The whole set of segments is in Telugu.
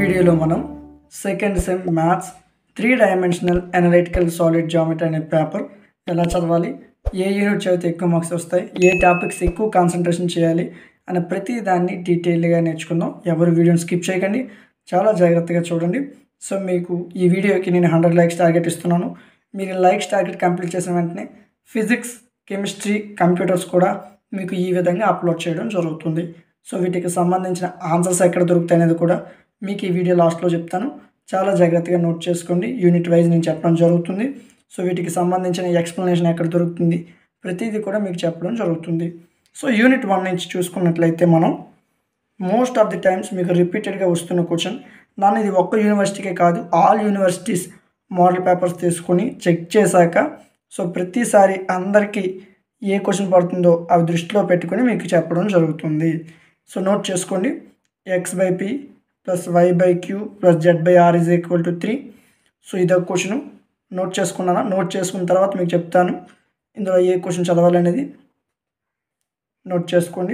వీడియోలో మనం second sem maths three dimensional analytical solid geometry అనే పేపర్ ఎలా చదవాలి ఏ యూనిట్ చదివితే ఎక్కువ మార్క్స్ వస్తాయి ఏ టాపిక్స్ ఎక్కువ కాన్సన్ట్రేషన్ చేయాలి అనే ప్రతి దాన్ని డీటెయిల్గా నేర్చుకుందాం ఎవరు వీడియోని స్కిప్ చేయకండి చాలా జాగ్రత్తగా చూడండి సో మీకు ఈ వీడియోకి నేను హండ్రెడ్ లైక్స్ టార్గెట్ ఇస్తున్నాను మీరు లైక్స్ టార్గెట్ కంప్లీట్ చేసిన వెంటనే ఫిజిక్స్ కెమిస్ట్రీ కంప్యూటర్స్ కూడా మీకు ఈ విధంగా అప్లోడ్ చేయడం జరుగుతుంది సో వీటికి సంబంధించిన ఆన్సర్స్ ఎక్కడ దొరుకుతాయి అనేది కూడా మీకు ఈ వీడియో లాస్ట్లో చెప్తాను చాలా జాగ్రత్తగా నోట్ చేసుకోండి యూనిట్ వైజ్ నేను చెప్పడం జరుగుతుంది సో వీటికి సంబంధించిన ఎక్స్ప్లెనేషన్ ఎక్కడ దొరుకుతుంది ప్రతిదీ కూడా మీకు చెప్పడం జరుగుతుంది సో యూనిట్ వన్ నుంచి చూసుకున్నట్లయితే మనం మోస్ట్ ఆఫ్ ది టైమ్స్ మీకు రిపీటెడ్గా వస్తున్న క్వశ్చన్ నన్ను ఇది ఒక్క యూనివర్సిటీకే కాదు ఆల్ యూనివర్సిటీస్ మోడల్ పేపర్స్ తీసుకొని చెక్ చేశాక సో ప్రతిసారి అందరికీ ఏ క్వశ్చన్ పడుతుందో అవి దృష్టిలో పెట్టుకొని మీకు చెప్పడం జరుగుతుంది సో నోట్ చేసుకోండి x by p plus y by q plus z by r is equal to three so ఇదొక క్వశ్చన్ నోట్ చేసుకున్నానా నోట్ చేసుకున్న తర్వాత మీకు చెప్తాను ఇందులో ఏ క్వశ్చన్ చదవాలి అనేది నోట్ చేసుకోండి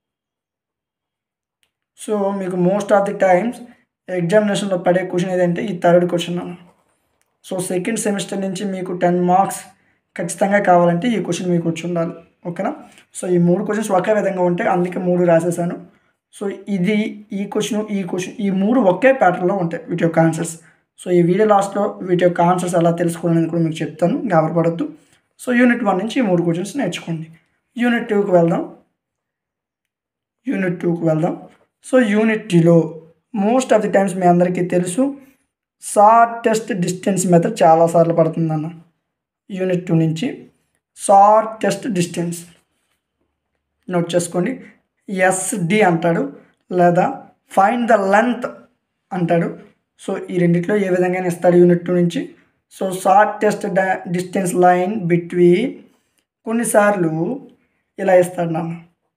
సో మీకు మోస్ట్ ఆఫ్ ది టైమ్స్ ఎగ్జామినేషన్లో పడే క్వశ్చన్ ఏదంటే ఈ థర్డ్ క్వశ్చన్ అన్న సో సెకండ్ సెమిస్టర్ నుంచి మీకు టెన్ మార్క్స్ ఖచ్చితంగా కావాలంటే ఈ క్వశ్చన్ మీకు వచ్చి ఉండాలి ఓకేనా సో ఈ మూడు క్వశ్చన్స్ ఒకే విధంగా ఉంటాయి అందుకే మూడు రాసేసాను సో ఇది ఈ క్వశ్చన్ ఈ క్వశ్చన్ ఈ మూడు ఒకే ప్యాటర్న్లో ఉంటాయి వీటి యొక్క ఆన్సర్స్ సో ఈ వీడియో లాస్ట్లో వీటి యొక్క ఆన్సర్స్ ఎలా తెలుసుకోవాలని కూడా మీకు చెప్తాను గాబరపడద్దు సో యూనిట్ వన్ నుంచి ఈ మూడు క్వశ్చన్స్ నేర్చుకోండి యూనిట్ టూకి వెళ్దాం యూనిట్ టూకి వెళ్దాం సో యూనిట్ టీలో మోస్ట్ ఆఫ్ ది టైమ్స్ మీ అందరికీ తెలుసు షార్టెస్ట్ డిస్టెన్స్ మెథడ్ చాలాసార్లు పడుతుందన్న యూనిట్ టూ నుంచి షార్టెస్ట్ డిస్టెన్స్ నోట్ చేసుకోండి ఎస్డి అంటాడు లేదా ఫైండ్ ద లెంత్ అంటాడు సో ఈ రెండిట్లో ఏ విధంగా ఇస్తాడు యూనిట్ టూ నుంచి so shortest distance line between కొన్నిసార్లు ఇలా ఇస్తాడు నాన్న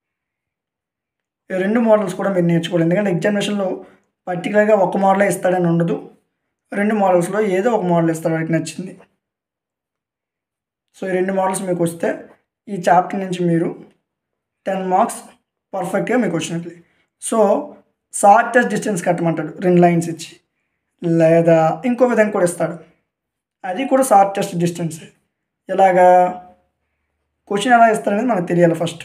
ఈ రెండు మోడల్స్ కూడా మీరు నేర్చుకోవాలి ఎందుకంటే ఎగ్జామినేషన్లో పర్టికులర్గా ఒక మోడలే ఇస్తాడని ఉండదు రెండు మోడల్స్లో ఏదో ఒక మోడల్ ఇస్తాడు వాడికి నచ్చింది సో ఈ రెండు మోడల్స్ మీకు వస్తే ఈ చాప్టర్ నుంచి మీరు టెన్ మార్క్స్ పర్ఫెక్ట్గా మీకు వచ్చినట్లే సో షార్టెస్ట్ డిస్టెన్స్ కట్టమంటాడు రెండు లైన్స్ ఇచ్చి లేదా ఇంకో విధంగా కూడా ఇస్తాడు అది కూడా షార్టెస్ట్ డిస్టెన్స్ ఎలాగా క్వశ్చన్ ఎలా ఇస్తాడనేది మనకు తెలియాలి ఫస్ట్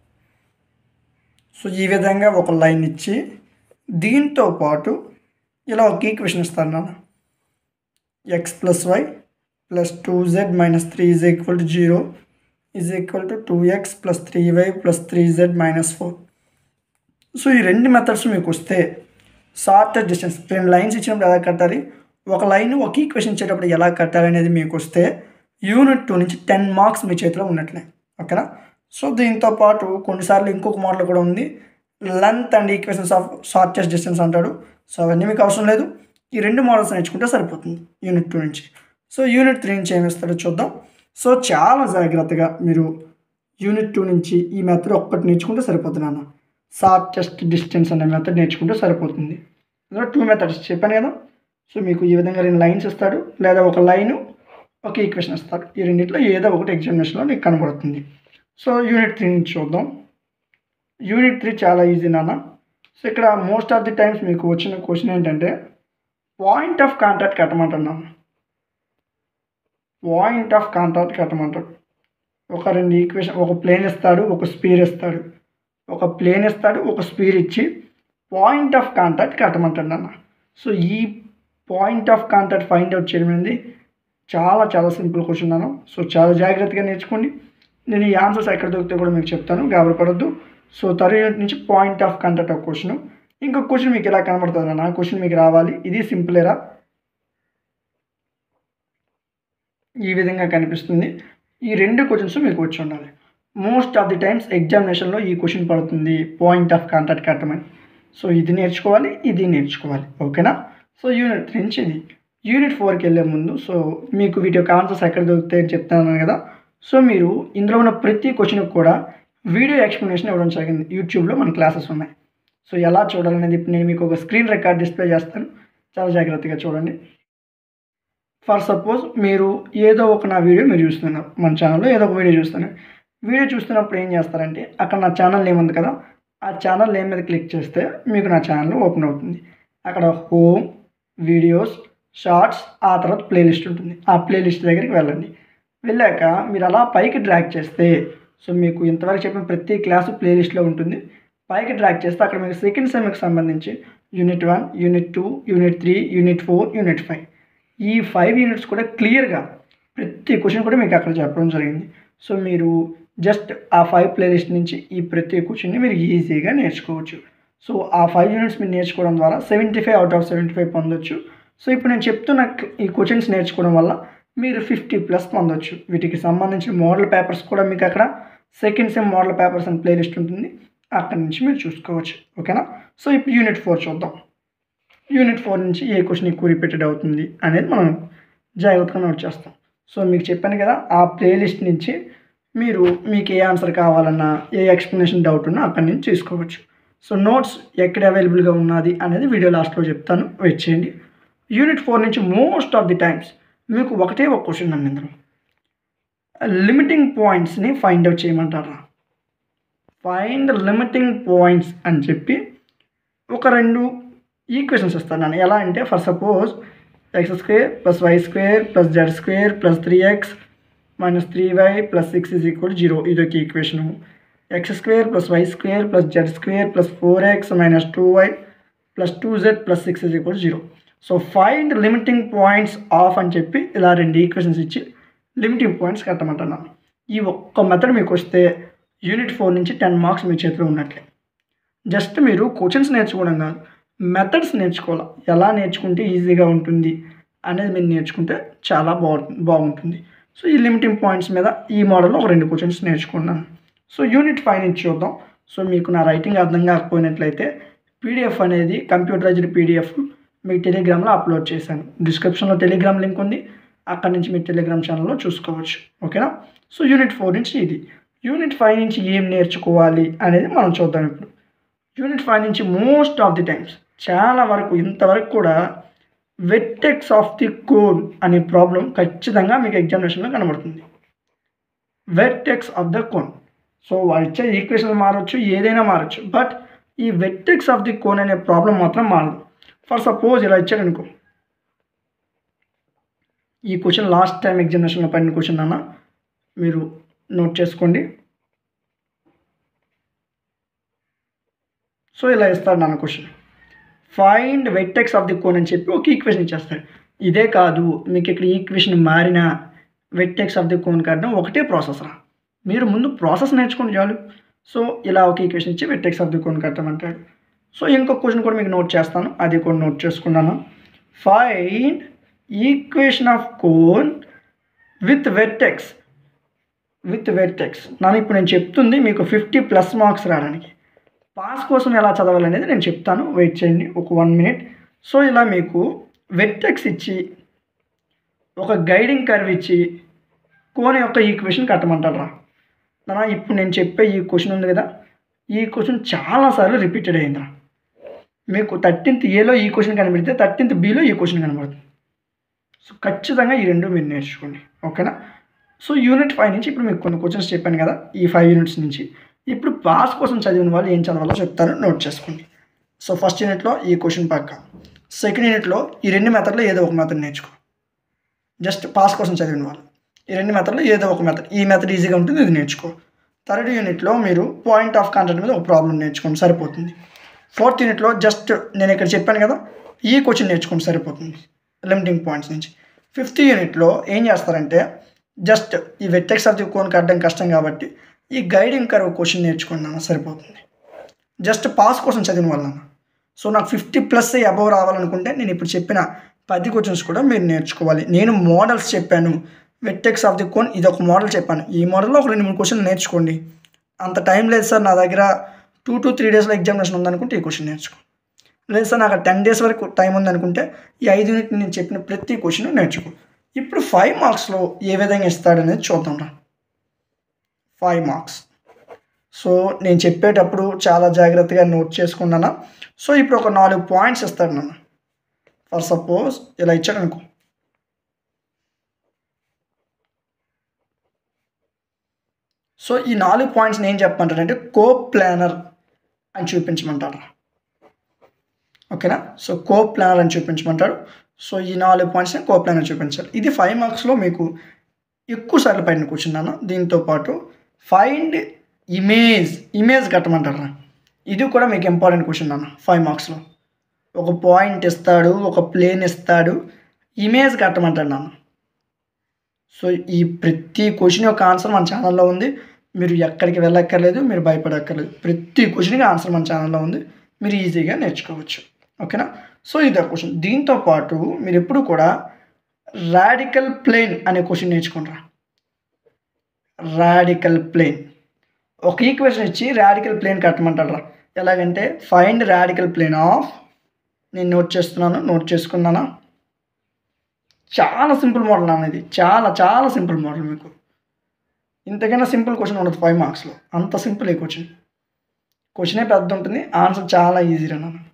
సో ఈ విధంగా ఒక లైన్ ఇచ్చి దీంతో పాటు ఇలా ఒక ఈక్వేషన్ ఇస్తాను నాన్న X plus Y plus two Z minus three is equal to zero is equal to two X plus three Y plus three Z minus four so ఈ రెండు మెథడ్స్ మీకు వస్తే షార్టెస్ట్ డిస్టెన్స్ రెండు లైన్స్ ఇచ్చినప్పుడు ఎలా కట్టాలి ఒక లైన్ ఒక ఈక్వేషన్ ఇచ్చేటప్పుడు ఎలా కట్టాలి అనేది మీకు వస్తే యూనిట్ టూ నుంచి టెన్ మార్క్స్ మీ చేతిలో ఉన్నట్లే ఓకేనా సో దీంతో పాటు కొన్నిసార్లు ఇంకొక మోడల్ కూడా ఉంది length and equations of shortest distance అంటాడు సో అవన్నీ మీకు అవసరం లేదు ఈ రెండు మోడల్స్ నేర్చుకుంటే సరిపోతుంది యూనిట్ టూ నుంచి సో యూనిట్ త్రీ నుంచి ఏమి ఇస్తాడో చూద్దాం సో చాలా జాగ్రత్తగా మీరు యూనిట్ టూ నుంచి ఈ మెథడ్ ఒక్కటి నేర్చుకుంటే సరిపోతుంది అన్న షార్టెస్ట్ డిస్టెన్స్ అనే మెథడ్ నేర్చుకుంటే సరిపోతుంది ఇందులో టూ మెథడ్స్ చెప్పాను కదా సో మీకు ఈ విధంగా రెండు లైన్స్ ఇస్తాడు లేదా ఒక లైను ఒక ఈక్వేషన్ ఇస్తాడు ఈ రెండింటిలో ఏదో ఒకటి ఎగ్జామినేషన్లో మీకు కనబడుతుంది సో యూనిట్ త్రీ నుంచి చూద్దాం యూనిట్ త్రీ చాలా ఈజీ నాన్న సో ఇక్కడ మోస్ట్ ఆఫ్ ది టైమ్స్ మీకు వచ్చిన క్వశ్చన్ ఏంటంటే పాయింట్ ఆఫ్ కాంటాక్ట్ కట్టమంటున్నాను పాయింట్ ఆఫ్ కాంటాక్ట్ కట్టమంటాడు ఒక రెండు ఈక్వేషన్ ఒక ప్లేన్ ఇస్తాడు ఒక స్పీర్ ఇస్తాడు ఒక ప్లేన్ ఇస్తాడు ఒక స్పీర్ ఇచ్చి పాయింట్ ఆఫ్ కాంటాక్ట్ కట్టమంటాడు అన్న సో ఈ point of contact find out చేయడం అనేది చాలా చాలా సింపుల్ క్వశ్చన్ అన్న సో చాలా జాగ్రత్తగా నేర్చుకోండి నేను ఈ ఆన్సర్స్ ఎక్కడ దొరికితే కూడా మీకు చెప్తాను గాబరపడద్దు సో థర్డ్ యూనిట్ నుంచి పాయింట్ ఆఫ్ కాంటాక్ట్ ఒక క్వశ్చన్ ఇంకొక క్వశ్చన్ మీకు ఎలా కనబడుతుంది అన్న క్వశ్చన్ మీకు రావాలి ఇది సింపులేరా ఈ విధంగా కనిపిస్తుంది ఈ రెండు క్వశ్చన్స్ మీకు వచ్చి ఉండాలి మోస్ట్ ఆఫ్ ది టైమ్స్ ఎగ్జామినేషన్లో ఈ క్వశ్చన్ పడుతుంది పాయింట్ ఆఫ్ కాంటాక్ట్ కట్టమని సో ఇది నేర్చుకోవాలి ఇది నేర్చుకోవాలి ఓకేనా సో యూనిట్ త్రీ నుంచి ఇది యూనిట్ ఫోర్కి వెళ్ళే ముందు సో మీకు వీటి యొక్క ఆన్సర్స్ ఎక్కడ దొరుకుతాయని చెప్తాను కదా సో మీరు ఇందులో ఉన్న ప్రతి క్వశ్చన్కి కూడా వీడియో ఎక్స్ప్లెనేషన్ ఇవ్వడం జరిగింది యూట్యూబ్లో మన క్లాసెస్ ఉన్నాయి సో ఎలా చూడాలనేది ఇప్పుడు నేను మీకు ఒక స్క్రీన్ రికార్డ్ డిస్ప్లే చేస్తాను చాలా జాగ్రత్తగా చూడండి ఫర్ సపోజ్ మీరు ఏదో ఒక నా వీడియో మీరు చూస్తున్నారు మన ఛానల్లో ఏదో ఒక వీడియో చూస్తున్నారు వీడియో చూస్తున్నప్పుడు ఏం చేస్తారంటే అక్కడ నా ఛానల్ నేమ్ ఉంది కదా ఆ ఛానల్ నేమ్ మీద క్లిక్ చేస్తే మీకు నా ఛానల్ ఓపెన్ అవుతుంది అక్కడ హోమ్ వీడియోస్ షార్ట్స్ ఆ తర్వాత ప్లేలిస్ట్ ఉంటుంది ఆ ప్లేలిస్ట్ దగ్గరికి వెళ్ళండి వెళ్ళాక మీరు అలా పైకి డ్రాగ్ చేస్తే సో మీకు ఇంతవరకు చెప్పిన ప్రతి క్లాసు ప్లేలిస్ట్లో ఉంటుంది పైకి డ్రాగ్ చేస్తే అక్కడ మీకు సెకండ్ సెమ్కి సంబంధించి unit one unit two unit three unit four unit five ఈ ఫైవ్ యూనిట్స్ కూడా క్లియర్గా ప్రతి క్వశ్చన్ కూడా మీకు అక్కడ చెప్పడం జరిగింది సో మీరు జస్ట్ ఆ ఫైవ్ ప్లేలిస్ట్ నుంచి ఈ ప్రతి క్వశ్చన్ని మీరు ఈజీగా నేర్చుకోవచ్చు సో ఆ ఫైవ్ యూనిట్స్ మీరు నేర్చుకోవడం ద్వారా seventy five out of seventy five పొందొచ్చు సో ఇప్పుడు నేను చెప్తున్న ఈ క్వశ్చన్స్ నేర్చుకోవడం వల్ల మీరు ఫిఫ్టీ ప్లస్ పొందొచ్చు వీటికి సంబంధించిన మోడల్ పేపర్స్ కూడా మీకు అక్కడ సెకండ్ సెమ్ మోడల్ పేపర్స్ అని ప్లేలిస్ట్ ఉంటుంది అక్కడ నుంచి మీరు చూసుకోవచ్చు ఓకేనా సో ఇప్పుడు యూనిట్ ఫోర్ చూద్దాం యూనిట్ ఫోర్ నుంచి ఏ క్వశ్చన్ ఎక్కువ రిపీటెడ్ అవుతుంది అనేది మనం జాగ్రత్తగా నోట్ చేస్తాం సో మీకు చెప్పాను కదా ఆ ప్లేలిస్ట్ నుంచి మీరు మీకు ఏ ఆన్సర్ కావాలన్నా ఏ ఎక్స్ప్లెనేషన్ డౌట్ ఉన్నా అక్కడి నుంచి తీసుకోవచ్చు సో నోట్స్ ఎక్కడ అవైలబుల్గా ఉన్నది అనేది వీడియో లాస్ట్లో చెప్తాను వెయిట్ చేయండి యూనిట్ ఫోర్ నుంచి మోస్ట్ ఆఫ్ ది టైమ్స్ మీకు ఒకటే ఒక క్వశ్చన్ నన్ను ఇందులో లిమిటింగ్ పాయింట్స్ని ఫైండ్ అవుట్ చేయమంటారా ఫైండ్ లిమిటింగ్ పాయింట్స్ అని చెప్పి ఒక రెండు ఈక్వేషన్స్ ఇస్తాను నేను ఎలా అంటే for suppose X square plus Y square plus Z square plus three X minus three Y plus six is equal zero ఇదొక equation X square plus Y square plus Z square plus four X minus two y plus two Z plus six is equal zero so find limiting points of అని చెప్పి ఇలా రెండు ఈక్వేషన్స్ ఇచ్చి లిమిటింగ్ పాయింట్స్ కట్టమంటున్నాను ఈ ఒక్క మెథడ్ మీకు వస్తే యూనిట్ ఫోర్ నుంచి టెన్ మార్క్స్ మీ చేతిలో ఉన్నట్లే జస్ట్ మీరు క్వశ్చన్స్ నేర్చుకోవడం కాదు మెథడ్స్ నేర్చుకోవాలి ఎలా నేర్చుకుంటే ఈజీగా ఉంటుంది అనేది మీరు నేర్చుకుంటే చాలా బాగుంటుంది బాగుంటుంది సో ఈ లిమిటింగ్ పాయింట్స్ మీద ఈ మోడల్లో ఒక రెండు క్వశ్చన్స్ నేర్చుకున్నాను సో యూనిట్ ఫైవ్ నుంచి చూద్దాం సో మీకు నా రైటింగ్ అర్థం కాకపోయినట్లయితే పీడిఎఫ్ అనేది కంప్యూటరైజ్డ్ పీడిఎఫ్ మీకు టెలిగ్రామ్లో అప్లోడ్ చేశాను డిస్క్రిప్షన్లో టెలిగ్రామ్ లింక్ ఉంది అక్కడ నుంచి మీరు టెలిగ్రామ్ ఛానల్లో చూసుకోవచ్చు ఓకేనా సో యూనిట్ ఫోర్ నుంచి ఇది యూనిట్ ఫైవ్ నుంచి ఏం నేర్చుకోవాలి అనేది మనం చూద్దాం ఇప్పుడు యూనిట్ ఫైవ్ నుంచి మోస్ట్ ఆఫ్ ది టైమ్స్ చాలా వరకు ఇంతవరకు కూడా వెట్టెక్స్ ఆఫ్ ది కోడ్ అనే ప్రాబ్లం ఖచ్చితంగా మీకు ఎగ్జామినేషన్లో కనబడుతుంది vertex of the cone so వాళ్ళు ఇచ్చే ఈక్వేషన్ మారచ్చు ఏదైనా మారచ్చు బట్ ఈ వెట్టెక్స్ ఆఫ్ ది కోన్ అనే ప్రాబ్లం మాత్రం మారదు ఫర్ సపోజ్ ఇలా ఇచ్చాడు అనుకో ఈ క్వశ్చన్ లాస్ట్ టైం ఎగ్జామినేషన్లో పడిన క్వశ్చన్ అన్న మీరు నోట్ చేసుకోండి సో ఇలా ఇస్తాడు నాన్న question find vertex of the cone అని చెప్పి ఒక ఈక్వేషన్ ఇచ్చేస్తాడు ఇదే కాదు మీకు ఇక్కడ ఈక్వేషన్ మారిన వెట్టెక్స్ ఆఫ్ ది కోన్ కారణం ఒకటే ప్రాసెస్ రా మీరు ముందు ప్రాసెస్ నేర్చుకుని చాలు సో ఇలా ఒక ఈక్వేషన్ ఇచ్చి వెట్టెక్స్ ఆఫ్ ది కోన్ కట్టమంటాడు సో ఇంకొక క్వశ్చన్ కూడా మీకు నోట్ చేస్తాను అది కూడా నోట్ చేసుకున్నాను find equation of cone with vertex with vertex నన్ను ఇప్పుడు నేను చెప్తుంది మీకు ఫిఫ్టీ ప్లస్ మార్క్స్ రావడానికి పాస్ కోసం ఎలా చదవాలనేది నేను చెప్తాను వెయిట్ చేయండి ఒక వన్ మినిట్ సో ఇలా మీకు వెట్టెక్స్ ఇచ్చి ఒక గైడింగ్ కర్వ్ ఇచ్చి కోన్ యొక్క ఈక్వేషన్ కట్టమంటారా నా ఇప్పుడు నేను చెప్పే ఈ క్వశ్చన్ ఉంది కదా ఈ క్వశ్చన్ చాలాసార్లు రిపీటెడ్ అయిందిరా మీకు థర్టీన్త్ ఏలో ఈ క్వశ్చన్ కనబడితే థర్టీన్త్ బీలో ఈ క్వశ్చన్ కనబడుతుంది సో ఖచ్చితంగా ఈ రెండు మీరు నేర్చుకోండి ఓకేనా సో యూనిట్ ఫైవ్ నుంచి ఇప్పుడు మీకు కొన్ని క్వశ్చన్స్ చెప్పాను కదా ఈ ఫైవ్ యూనిట్స్ నుంచి ఇప్పుడు పాస్ కోసం చదివిన వాళ్ళు ఏం చదవాలో చెప్తాను నోట్ చేసుకోండి సో ఫస్ట్ యూనిట్లో ఈ క్వశ్చన్ పక్క సెకండ్ యూనిట్లో ఈ రెండు మెథడ్లో ఏదో ఒక మెథడ్ నేర్చుకో జస్ట్ పాస్ కోసం చదివిన వాళ్ళు ఈ రెండు మెథడ్లో ఏదో ఒక మెథడ్ ఈ మెథడ్ ఈజీగా ఉంటుంది ఇది నేర్చుకో థర్డ్ యూనిట్లో మీరు పాయింట్ ఆఫ్ కాంటాక్ట్ మీద ఒక ప్రాబ్లం నేర్చుకోండి సరిపోతుంది ఫోర్త్ యూనిట్లో జస్ట్ నేను ఇక్కడ చెప్పాను కదా ఈ క్వశ్చన్ నేర్చుకోండి సరిపోతుంది లిమిటింగ్ పాయింట్స్ నుంచి ఫిఫ్త్ యూనిట్లో ఏం చేస్తారంటే జస్ట్ ఈ వెట్టెక్స్ ఆఫ్ ది కోన్ కట్టడం కష్టం కాబట్టి ఈ గైడింగ్ కర్వ్ క్వశ్చన్ నేర్చుకోండి అన్న సరిపోతుంది జస్ట్ పాస్ కోసం చదివిన వాళ్ళన్న సో నాకు ఫిఫ్టీ ప్లస్ అబవ్ రావాలనుకుంటే నేను ఇప్పుడు చెప్పిన పది క్వశ్చన్స్ కూడా మీరు నేర్చుకోవాలి నేను మోడల్స్ చెప్పాను వెట్టెక్స్ ఆఫ్ ది కోన్ ఇది ఒక మోడల్ చెప్పాను ఈ మోడల్లో ఒక రెండు మూడు క్వశ్చన్ నేర్చుకోండి అంత టైం లేదు సార్ నా దగ్గర టూ టు త్రీ డేస్లో ఎగ్జామినేషన్ ఉందనుకుంటే ఈ క్వశ్చన్ నేర్చుకో లేదు సార్ నాకు టెన్ డేస్ వరకు టైం ఉందనుకుంటే ఈ ఐదు యూనిట్ నేను చెప్పిన ప్రతి క్వశ్చన్ నేర్చుకో ఇప్పుడు ఫైవ్ మార్క్స్లో ఏ విధంగా ఇస్తాడనేది చూద్దాం రా ఫైవ్ మార్క్స్ సో నేను చెప్పేటప్పుడు చాలా జాగ్రత్తగా నోట్ చేసుకున్నాను సో ఇప్పుడు ఒక నాలుగు పాయింట్స్ ఇస్తాడు నన్ను ఫర్ సపోజ్ ఇలా ఇచ్చాడు అనుకో సో ఈ నాలుగు పాయింట్స్ నేను చెప్పమంటానంటే కో ప్లానర్ అని చూపించమంటారు ఓకేనా సో కో ప్లానర్ అని చూపించమంటాడు సో ఈ నాలుగు పాయింట్స్ని కో ప్లానర్ చూపించాలి ఇది ఫైవ్ మార్క్స్లో మీకు ఎక్కువ సార్లు పైన కూర్చున్నాను దీంతో పాటు ఫైండ్ ఇమేజ్ ఇమేజ్ కట్టమంటారా ఇది కూడా మీకు ఇంపార్టెంట్ క్వశ్చన్ అన్న ఫైవ్ మార్క్స్లో ఒక పాయింట్ ఇస్తాడు ఒక ప్లేన్ ఇస్తాడు ఇమేజ్ కట్టమంటాడు నాన్న సో ఈ ప్రతి క్వశ్చన్ యొక్క ఆన్సర్ మన ఛానల్లో ఉంది మీరు ఎక్కడికి వెళ్ళక్కర్లేదు మీరు భయపడక్కర్లేదు ప్రతి క్వశ్చన్కి ఆన్సర్ మన ఛానల్లో ఉంది మీరు ఈజీగా నేర్చుకోవచ్చు ఓకేనా సో ఇది ఒక క్వశ్చన్ దీంతో పాటు మీరు ఎప్పుడు కూడా రాడికల్ ప్లేన్ అనే క్వశ్చన్ నేర్చుకుంటారా రాడికల్ ప్లేన్ ఒక ఈక్వేషన్ ఇచ్చి రాడికల్ ప్లేన్ కట్టమంటారా ఎలాగంటే ఫైండ్ రాడికల్ ప్లేన్ ఆఫ్ నేను నోట్ చేస్తున్నాను నోట్ చేసుకున్నానా చాలా సింపుల్ మోడల్ అనేది చాలా చాలా సింపుల్ మోడల్ మీకు ఇంతకైనా సింపుల్ క్వశ్చన్ ఉండదు ఫైవ్ మార్క్స్లో అంత సింపుల్ ఈ క్వశ్చన్ క్వశ్చనే పెద్ద ఉంటుంది ఆన్సర్ చాలా ఈజీ రా నాన్న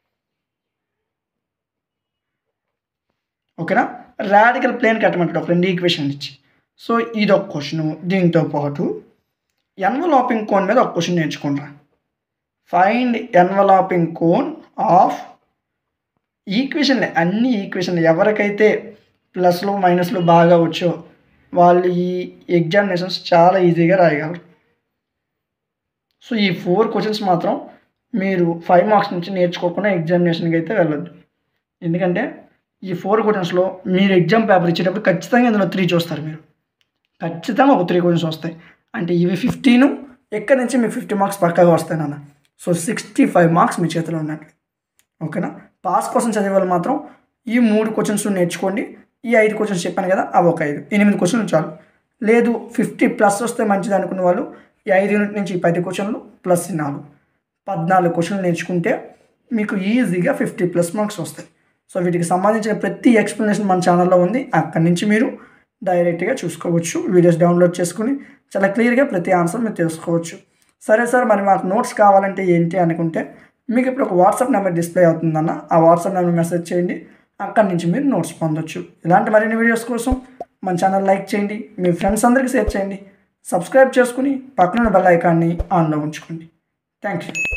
ఓకేనా రాడికల్ ప్లేన్ కట్టమంటాడు ఒక రెండు ఈక్వేషన్ ఇచ్చి సో ఇది ఒక క్వశ్చన్ దీంతో పాటు ఎన్వలాపింగ్ కోన్ మీద ఒక క్వశ్చన్ నేర్చుకుంటారా ఫైండ్ ఎన్వలాపింగ్ కోన్ ఆఫ్ ఈక్వేషన్లే అన్ని ఈక్వేషన్లు ఎవరికైతే ప్లస్లు మైనస్లు బాగా వచ్చో వాళ్ళు ఈ ఎగ్జామినేషన్స్ చాలా ఈజీగా రాయగలరు సో ఈ ఫోర్ క్వశ్చన్స్ మాత్రం మీరు ఫైవ్ మార్క్స్ నుంచి నేర్చుకోకుండా ఎగ్జామినేషన్కి అయితే వెళ్ళొద్దు ఎందుకంటే ఈ ఫోర్ క్వశ్చన్స్లో మీరు ఎగ్జామ్ పేపర్ ఇచ్చేటప్పుడు ఖచ్చితంగా ఇందులో త్రీ చూస్తారు మీరు ఖచ్చితంగా ఒక త్రీ క్వశ్చన్స్ వస్తాయి అంటే ఇవి ఫిఫ్టీను ఎక్కడి నుంచి మీకు ఫిఫ్టీ మార్క్స్ పక్కాగా వస్తాయి నాన్న సో సిక్స్టీ ఫైవ్ మార్క్స్ మీ చేతిలో ఉన్నట్లు ఓకేనా పాస్ కోసం చదివే వాళ్ళు మాత్రం ఈ మూడు క్వశ్చన్స్ నేర్చుకోండి ఈ ఐదు క్వశ్చన్స్ చెప్పాను కదా అవి ఒక ఐదు ఎనిమిది క్వశ్చన్లు చాలు లేదు ఫిఫ్టీ ప్లస్ వస్తే మంచిది అనుకున్న వాళ్ళు ఈ ఐదు యూనిట్ నుంచి పది క్వశ్చన్లు ప్లస్ ఈ నాలుగు పద్నాలుగు క్వశ్చన్లు నేర్చుకుంటే మీకు ఈజీగా ఫిఫ్టీ ప్లస్ మార్క్స్ వస్తాయి సో వీటికి సంబంధించిన ప్రతి ఎక్స్ప్లెనేషన్ మన ఛానల్లో ఉంది అక్కడి నుంచి మీరు డైరెక్ట్గా చూసుకోవచ్చు వీడియోస్ డౌన్లోడ్ చేసుకుని చాలా క్లియర్గా ప్రతి ఆన్సర్ మీరు తెలుసుకోవచ్చు సరే సార్ మరి మాకు నోట్స్ కావాలంటే ఏంటి అనుకుంటే మీకు ఇప్పుడు ఒక వాట్సాప్ నెంబర్ డిస్ప్లే అవుతుందన్న ఆ వాట్సాప్ నెంబర్ మెసేజ్ చేయండి అక్కడి నుంచి మీరు నోట్స్ పొందొచ్చు ఇలాంటి మరిన్ని వీడియోస్ కోసం మన ఛానల్ లైక్ చేయండి మీ ఫ్రెండ్స్ అందరికీ షేర్ చేయండి సబ్స్క్రైబ్ చేసుకుని పక్కన బెల్ ఐకాన్ని ఆన్లో ఉంచుకోండి థ్యాంక్ యూ